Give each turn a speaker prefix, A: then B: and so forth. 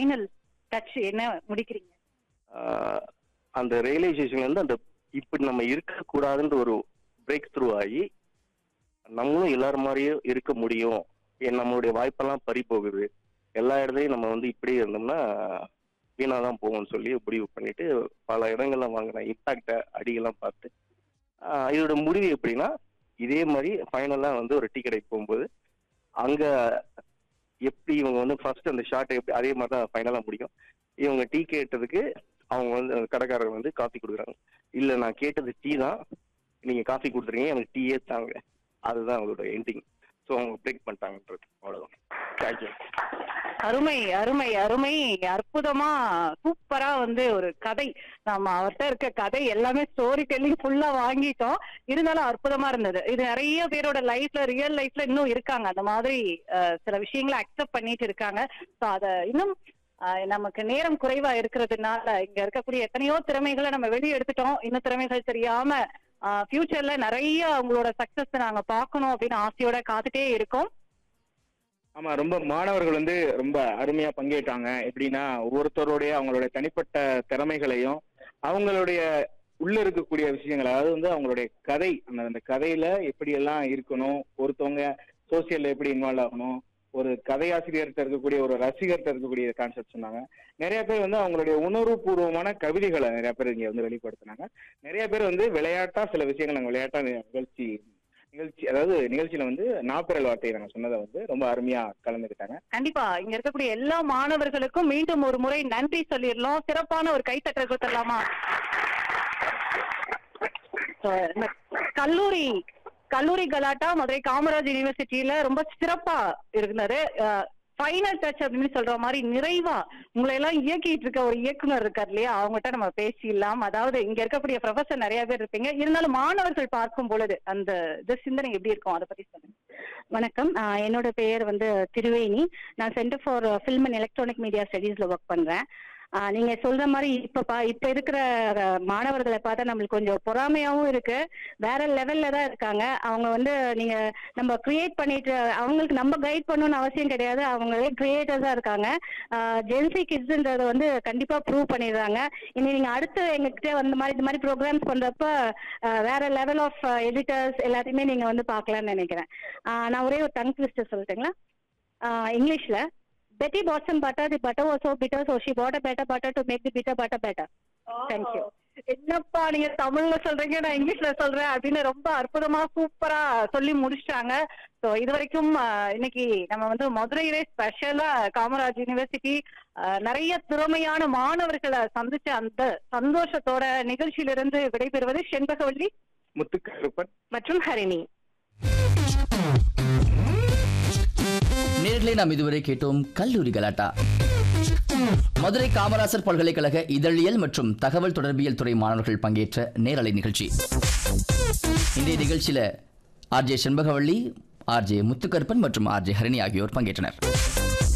A: Final touch என்ன முடிக்கிறீங்க
B: ஆஹ் அந்த realisation வந்து அந்த இப்படி நம்ம இருக்கக்கூடாதுன்ற ஒரு பிரேக் த்ரூ ஆகி நம்மளும் எல்லாரும் மாதிரியும் இருக்க முடியும் ஏன் நம்மளுடைய வாய்ப்பெல்லாம் பறி போகுது எல்லா இடத்துலையும் நம்ம வந்து இப்படியே இருந்தோம்னா வீணாக தான் போகும்னு சொல்லி முடிவு பண்ணிட்டு பல இடங்கள்ல வாங்கின இம்பாக்ட அடியெல்லாம் பார்த்து ஆஹ் இதோட முடிவு எப்படின்னா இதே மாதிரி ஃபைனலாக வந்து ஒரு டீ கடைக்கு போகும்போது அங்க எப்படி இவங்க வந்து ஃபர்ஸ்ட் அந்த ஷார்ட் எப்படி அதே மாதிரி தான் ஃபைனலாக முடியும் இவங்க டீ கேட்டதுக்கு அவங்க வந்து அந்த கடைக்காரர் வந்து காஃபி கொடுக்குறாங்க இல்ல நான் கேட்டது டீ தான் நீங்க காஃபி கொடுத்துருங்க எனக்கு டீயே தாங்க அதுதான் அவங்களோட எண்டிங் ஸோ அவங்க பிரேக் பண்ணிட்டாங்கன்றது அவ்வளவுதான் தேங்க்யூ
A: அருமை அருமை அருமை அற்புதமா சூப்பரா வந்து ஒரு கதை நம்ம அவர்கிட்ட இருக்க கதை எல்லாமே ஸ்டோரி டெல்லிங் ஃபுல்லா வாங்கிட்டோம் இருந்தாலும் அற்புதமா இருந்தது இது நிறைய பேரோட லைஃப்ல ரியல் லைஃப்ல இன்னும் இருக்காங்க அந்த மாதிரி அஹ், சில விஷயங்களை அக்செப்ட் பண்ணிட்டு இருக்காங்க ஸோ அத இன்னும் அஹ், நமக்கு நேரம் குறைவா இருக்கிறதுனால இங்க இருக்கக்கூடிய எத்தனையோ திறமைகளை நம்ம வெளியே எடுத்துட்டோம் இன்னும் திறமைகள் தெரியாம ஃபியூச்சர்ல நிறைய அவங்களோட சக்சஸ் நாங்க பார்க்கணும் அப்படின்னு ஆசையோட காத்துட்டே இருக்கோம்
C: ஆமா ரொம்ப மாணவர்கள் வந்து ரொம்ப அருமையா பங்கேற்றாங்க எப்படின்னா ஒவ்வொருத்தருடைய அவங்களுடைய தனிப்பட்ட திறமைகளையும் அவங்களுடைய உள்ள இருக்கக்கூடிய விஷயங்கள் அதாவது வந்து அவங்களுடைய கதை அந்த அந்த கதையில எப்படி எல்லாம் இருக்கணும் ஒருத்தவங்க சோசியல்ல எப்படி இன்வால்வ் ஆகணும் ஒரு கதையாசிரியர்கிட்ட இருக்கக்கூடிய ஒரு ரசிகர்கிட்ட இருக்கக்கூடிய கான்செப்ட் சொன்னாங்க நிறைய பேர் வந்து அவங்களுடைய உணர்வுபூர்வமான கவிதைகளை நிறைய பேர் இங்க வந்து வெளிப்படுத்தினாங்க நிறைய பேர் வந்து விளையாட்டா சில விஷயங்கள் நாங்கள் விளையாட்டா நிகழ்ச்சி நிகழ்ச்சி அதாவது நிகழ்ச்சியில வந்து நாப்பிரல் வார்த்தையை நாங்க சொன்னதை வந்து ரொம்ப அருமையா கலந்துக்கிட்டாங்க
A: கண்டிப்பா இங்க இருக்கக்கூடிய எல்லா மாணவர்களுக்கும் மீண்டும் ஒரு முறை நன்றி சொல்லிடலாம் சிறப்பான ஒரு கைத்தட்டல் கொடுத்துடலாமா So, இந்த கல்லூரி கல்லூரி கலாட்டா மதுரை காமராஜ் யூனிவர்சிட்டியில ரொம்ப சிறப்பா இருந்தது ஃபைனல் டச் அப்படின்னு சொல்ற மாதிரி நிறைவா உங்களை எல்லாம் இயக்கிட்டு இருக்க ஒரு இயக்குனர் இருக்கார் இல்லையா அவங்ககிட்ட நம்ம பேசிடலாம் அதாவது இங்க இருக்கக்கூடிய ப்ரொஃபசர் நிறைய பேர் இருப்பீங்க இருந்தாலும் மாணவர்கள் பார்க்கும் பொழுது அந்த இது சிந்தனை எப்படி இருக்கும் அதை பத்தி சொல்லுங்க
D: வணக்கம் ஆஹ் என்னோட பெயர் வந்து திருவேணி நான் centre for film and electronic media ஸ்டடீஸ்ல ஒர்க் பண்றேன் ஆஹ் நீங்க சொல்ற மாதிரி இப்ப பா இப்ப இருக்கிற அஹ், மாணவர்களை பார்த்தா நம்மளுக்கு கொஞ்சம் பொறாமையாவும் இருக்கு வேற லெவல்ல தான் இருக்காங்க அவங்க வந்து நீங்க நம்ம கிரியேட் பண்ணிட்டு அவங்களுக்கு நம்ம கைட் பண்ணணும்னு அவசியம் கிடையாது அவங்களே கிரியேட்டர்ஸா இருக்காங்க ஜென்சி கிட்ஸ்ன்றத வந்து கண்டிப்பா ப்ரூவ் பண்ணிடுறாங்க இனி நீங்க அடுத்து எங்ககிட்ட வந்து மாதிரி இந்த மாதிரி ப்ரோக்ராம்ஸ் பண்றப்ப அஹ், வேற லெவல் ஆஃப் எடிட்டர்ஸ் எல்லாத்தையுமே நீங்க வந்து பார்க்கலாம்னு நினைக்கிறேன் ஆஹ் நான் ஒரே ஒரு டங் ட்விஸ்டர் சொல்லட்டுங்களா ஆஹ் இங்கிலீஷ்ல Betty bought some butter the butter was so bitter so she bought better butter to make the bitter butter better Thank you.
A: என்னப்பா நீங்க தமிழ்ல சொல்றீங்க நான் இங்கிலீஷ்ல சொல்றேன் அப்படின்னு ரொம்ப அற்புதமா சூப்பரா சொல்லி முடிச்சிட்டாங்க சோ இது வரைக்கும் ஆஹ், இன்னைக்கு நம்ம வந்து மதுரையிலே ஸ்பெஷலா காமராஜ் யூனிவர்சிட்டி ஆஹ், நிறைய திறமையான மாணவர்களை சந்திச்ச அந்த சந்தோஷத்தோட நிகழ்ச்சியிலிருந்து விடைபெறுவது செண்பகவல்லி
C: முத்துக்கருப்பன்
A: மற்றும் ஹரிணி
E: நேரிலே நாம் இதுவரை கேட்டோம் கல்லூரி கலாட்டா மதுரை காமராசர் பல்கலைக்கழக இதழியல் மற்றும் தகவல் தொடர்பியல் துறை மாணவர்கள் பங்கேற்ற நேரலை நிகழ்ச்சி இன்றைய நிகழ்ச்சியில ஆர்ஜே செண்பகவள்ளி ஆர்ஜே முத்துக்கருப்பன் மற்றும் ஆர்ஜே ஹரிணி ஆகியோர் பங்கேற்றனர்